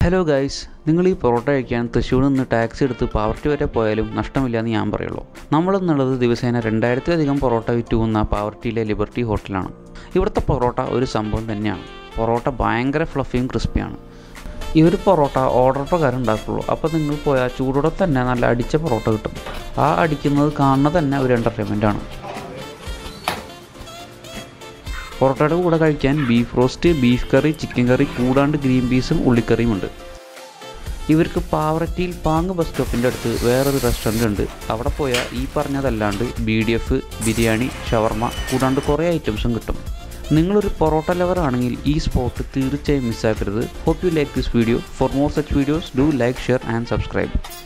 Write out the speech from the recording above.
hello guys നിങ്ങൾ ഈ പൊറോട്ട കഴിക്കാൻ തൃശ്ശൂരിൽ നിന്ന് ടാക്സി എടുത്ത് പാവർട്ടി വരെ പോയാലും നഷ്ടമില്ല എന്ന് ഞാൻ പറയുള്ളൂ നമ്മളെന്നുള്ളത് ദിവസേന രണ്ടായിരത്തിലധികം പൊറോട്ട വിറ്റുപോകുന്ന പാവർട്ടിയിലെ ലിബർട്ടി ഹോട്ടലാണ് ഇവിടുത്തെ പൊറോട്ട ഒരു സംഭവം തന്നെയാണ് പൊറോട്ട ഭയങ്കര ഫ്ലഫിയും ക്രിസ്പിയാണ് ഈ ഒരു പൊറോട്ട ഓർഡർ പ്രകാരം ഉണ്ടാക്കുള്ളൂ അപ്പോൾ നിങ്ങൾ പോയാൽ ചൂടോടെ തന്നെ നല്ല അടിച്ച പൊറോട്ട കിട്ടും ആ അടിക്കുന്നത് കാണുന്നത് തന്നെ ഒരു എൻ്റർടൈൻമെൻ്റ് ആണ് പൊറോട്ടയുടെ കൂടെ കഴിക്കാൻ beef roast beef curry chicken curry കൂടാണ്ട് ഗ്രീൻ പീസും ഉള്ളിക്കറിയും ഉണ്ട് ഇവർക്ക് പാവററ്റിയിൽ പാങ് ബസ് സ്റ്റോപ്പിൻ്റെ അടുത്ത് വേറൊരു റെസ്റ്റോറൻ്റ് ഉണ്ട് അവിടെ പോയാൽ ഈ പറഞ്ഞതല്ലാണ്ട് B D F biryani shawarma കൂടാണ്ട് കുറേ ഐറ്റംസും കിട്ടും നിങ്ങളൊരു പൊറോട്ട ലവർ ആണെങ്കിൽ ഈ സ്പോട്ട് തീർച്ചയായും മിസ്സാക്കരുത് hope you like this video for more such videos do like share and subscribe